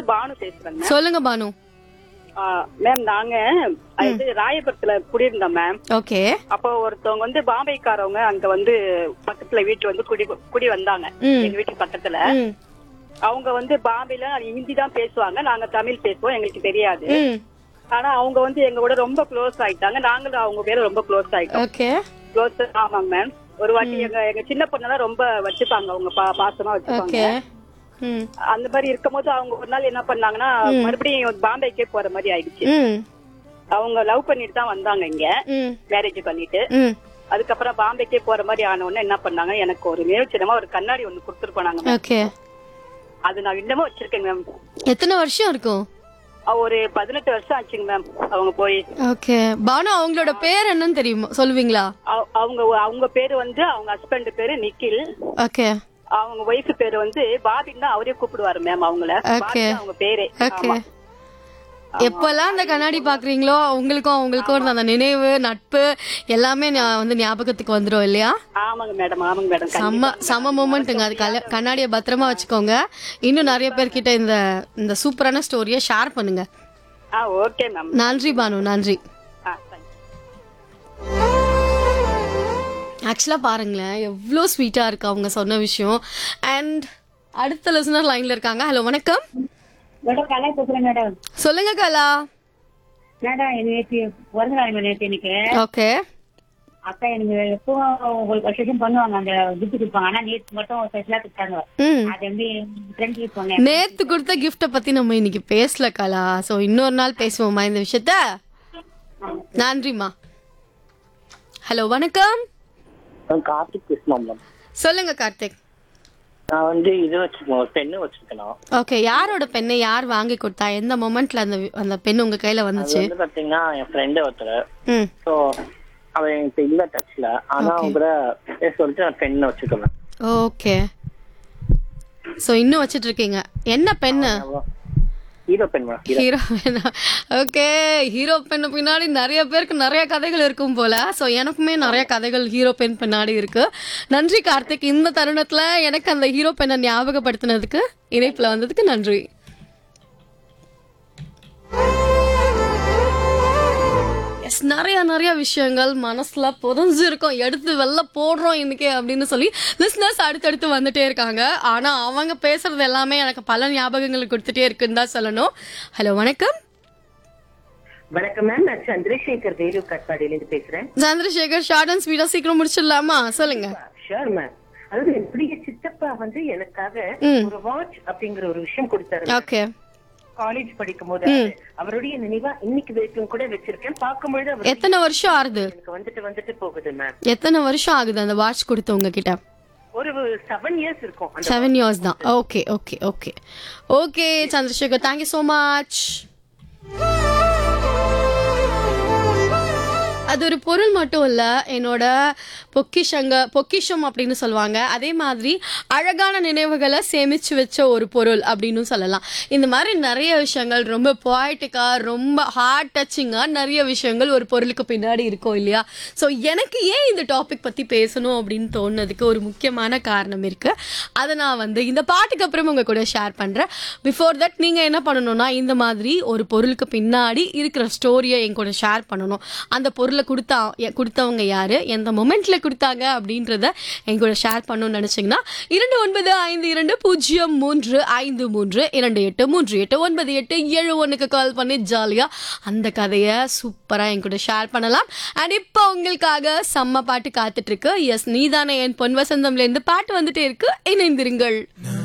பானு பேசுறேங்க மேம் சொல்லுங்க பானு மேம் நாங்க இது ராயபுரத்துல குடியிருந்தோம் மேம் ஓகே அப்போ ஒருத்தவங்க வந்து பாம்பேக்காரவங்க அங்க வந்து பக்கத்துல வீட்டு வந்து குடி குடி வந்தாங்க ம். எங்க வீட்டு பக்கத்துல ம் அவங்க வந்து பாம்பேல ஹிந்தி தான் பேசுவாங்க நாங்க தமிழ் பேசுவோம் எங்களுக்கு தெரியாது ம் ஆனா அவங்க வந்து எங்க கூட ரொம்ப க்ளோஸ் ஆயிட்டாங்க நாங்களும் அவங்க பேர ரொம்ப க்ளோஸ் ஆயிட்டோம் ஓகே க்ளோஸ் ஆமாங்க மேம் ஒரு வாட்டி எங்க எங்க சின்ன பொண்ணெல்லாம் ரொம்ப வச்சுப்பாங்க அவங்க பா- பாசமா வச்சுப்பாங்க ஓகே ம் அந்த மாதிரி இருக்கும்போது அவங்க ஒரு நாள் என்ன பண்ணாங்கன்னா மறுபடியும் பாம்பேக்கே போற மாதிரி ஆயிடுச்சு ம் அவங்க லவ் பண்ணிட்டு தான் வந்தாங்க இங்க ம் மேரேஜ் பண்ணிட்டு ம் அதுக்கப்புறம் பாம்பேக்கே போற மாதிரி ஆன உடனே என்ன பண்ணாங்க எனக்கு ஒரு நினைச்சிடமா ஒரு கண்ணாடி ஒண்ணு கொடுத்துட்டு போனாங்க ma'am. ஓகே அது நான் இன்னமும் வச்சிருக்கேன் மேம் எத்தனை வருஷம் இருக்கும் ஒரு பதினெட்டு வருஷம் ஆச்சுங்க மேம் அவங்க போய் ஓகே பானு அவங்களோட பேர் என்னன்னு தெரியுமா சொல்லுவீங்களா அவ- அவங்க அவங்க பேரு வந்து அவங்க ஹஸ்பண்ட் பேரு நிக்கில் ஓகே அவங்க ஒய்ஃப் பேரு வந்து பாபின் தான் அவரே கூப்பிடுவாரு மேம் அவங்கள Okay. பாபி தான் அவங்க பேரே ஓகே ஆமா. எப்பெல்லாம் அந்த கண்ணாடி பாக்குறீங்களோ உங்களுக்கும் அவங்களுக்கும் அந்த நினைவு நட்பு எல்லாமே ஞா- வந்து ஞாபகத்துக்கு வந்துரும் இல்லையா ஆமாங்க மேடம் ஆமாங்க மேடம் செம்ம செம்ம மூமெண்ட்டுங்க அது கல- கண்ணாடியை பத்திரமா வச்சுக்கோங்க இன்னும் நிறைய பேர்கிட்ட இந்த இந்த சூப்பரான ஸ்டோரியை ஷேர் பண்ணுங்க ஆ ஓகே மேம் நன்றி பானு நன்றி ஆ தேங்க்யூ ஆக்சுவலாக பாருங்களேன் எவ்வளோ ஸ்வீட்டாக இருக்கு அவங்க சொன்ன விஷயம் அண்ட் அடுத்த லிசனர் லைன்ல இருக்காங்க ஹலோ வணக்கம் மேடம் கலை பேசுறேன் மேடம் சொல்லுங்க கலா மேடம் எனக்கு நேற்று பிறந்த நாள் நேற்று எனக்கு ஓகே அக்கா எனக்கு எப்பவும் உங்களுக்கு வருஷம் பண்ணுவாங்க அந்த கிஃப்ட் கொடுப்பாங்க ஆனா நேற்று மட்டும் ஸ்பெஷலா கொடுத்தாங்க ம் அது வந்து ஃப்ரெண்ட்ஸ் சொன்னேன் நேத்து கொடுத்த கிஃப்ட்டை பத்தி நம்ம இன்னைக்கு பேசல கலா ஸோ இன்னொரு நாள் பேசுவோமா இந்த விஷயத்த நன்றிம்மா ஹலோ வணக்கம் நான் கார்த்திக் பேசணும் மேம் சொல்லுங்க கார்த்திக் நான் வந்து இது வச்சிருக்கேன் ஒரு பெண்ணு வச்சிருக்கேன் ஓகே யாரோட பெண்ணை யார் வாங்கி கொடுத்தா எந்த மொமெண்ட்ல அந்த அந்த பெண் உங்க கையில அது வந்துச்சு வந்து பாத்தீங்கன்னா என் ஃப்ரெண்டு ஒருத்தர் ம் ஸோ அவன் என்கிட்ட இல்ல டச்ல ஆனா Okay. அவங்க கூட பேச சொல்லிட்டு நான் பெண்ணை வச்சுக்கிறேன் ஓகே ஸோ இன்னும் வச்சிட்டு இருக்கீங்க என்ன பெண்ணு ஹீரோ பெண் மேம் ஹீரோ ஹீரோ பெண்ணா ஓகே ஹீரோ பெண்ணு பின்னாடி நிறைய பேருக்கு நிறைய கதைகள் இருக்கும் போல ஸோ எனக்குமே நிறைய கதைகள் ஹீரோ பெண் பின்னாடி இருக்கு நன்றி கார்த்திக் இந்த தருணத்துல எனக்கு அந்த ஹீரோ பெண்ணை ஞாபகப்படுத்தினதுக்கு இணைப்புல வந்ததுக்கு நன்றி எஸ் நிறைய நிறைய விஷயங்கள் மனசுல புதஞ்சு இருக்கும் எடுத்து வெளில போடுறோம் இன்னைக்கு அப்படின்னு சொல்லி லிஸ்னர்ஸ் அடுத்தடுத்து வந்துட்டே இருக்காங்க ஆனா அவங்க பேசுறது எல்லாமே எனக்கு பல ஞாபகங்கள் கொடுத்துட்டே இருக்குன்னு தான் சொல்லணும் ஹலோ வணக்கம் வணக்கம் மேம் நான் சந்திரசேகர் வேலூர் கட்பாடியில இருந்து பேசுறேன் சந்திரசேகர் ஷார்ட் அண்ட் ஸ்பீடா சீக்கிரம் முடிச்சிடலாமா சொல்லுங்க ஷோர் மேம் அதாவது என்னுடைய சித்தப்பா வந்து எனக்காக ம். ஒரு வாட்ச் அப்படிங்கிற ஒரு விஷயம் கொடுத்தாரு ஓகே காலேஜ் படிக்கும் போது அவருடைய நினைவா இன்னைக்கு வரைக்கும் கூட வச்சிருக்கேன் பார்க்கும்பொழுது அவர் எத்தனை வருஷம் ஆகுது எனக்கு வந்துட்டு வந்துட்டு போகுது மேம் எத்தனை வருஷம் ஆகுது அந்த வாட்ச் கொடுத்து உங்ககிட்ட ஒரு செவன் இயர்ஸ் இருக்கும் அந்த செவன் இயர்ஸ் தான் okay okay okay okay Chandrasekar thank you so much அது ஒரு பொருள் மட்டும் இல்ல என்னோட பொக்கிஷங்க பொக்கிஷம் அப்படின்னு சொல்லுவாங்க அதே மாதிரி அழகான நினைவுகளை சேமிச்சு வச்ச ஒரு பொருள் அப்படின்னு சொல்லலாம் இந்த மாதிரி நிறைய விஷயங்கள் ரொம்ப poetic-ஆ ரொம்ப ஹார்ட் டச்சிங்கா நிறைய விஷயங்கள் ஒரு பொருளுக்கு பின்னாடி இருக்கும் இல்லையா ஸோ எனக்கு ஏன் இந்த டாபிக் பத்தி பேசணும் அப்படின்னு தோணுனதுக்கு ஒரு முக்கியமான காரணம் இருக்கு அதை நான் வந்து இந்த பாட்டுக்கு அப்புறம் உங்க கூட ஷேர் பண்றேன் பிஃபோர் தட் நீங்க என்ன பண்ணணும்னா இந்த மாதிரி ஒரு பொருளுக்கு பின்னாடி இருக்கிற ஸ்டோரியை என் கூட ஷேர் பண்ணணும் அந்த பொருளை கொடுத்தா எ- கொடுத்தவங்க யாரு எந்த மொமெண்ட்ல கொடுத்தாங்க அப்படின்றத என் கூட ஷேர் பண்ணணும்னு நினைச்சீங்கன்னா இரண்டு ஒன்பது ஐந்து இரண்டு பூஜ்ஜியம் மூன்று ஐந்து மூன்று இரண்டு எட்டு மூன்று எட்டு ஒன்பது எட்டு ஏழு ஒன்றுக்கு கால் பண்ணி ஜாலியா அந்த கதையை சூப்பரா என் கூட ஷேர் பண்ணலாம் அண்ட் இப்போ உங்களுக்காக செம்ம பாட்டு காத்துட்டு இருக்கு எஸ் நீதானே என் பொன் வசந்தம்ல இருந்து பாட்டு வந்துட்டே இருக்கு இணைந்திருங்கள்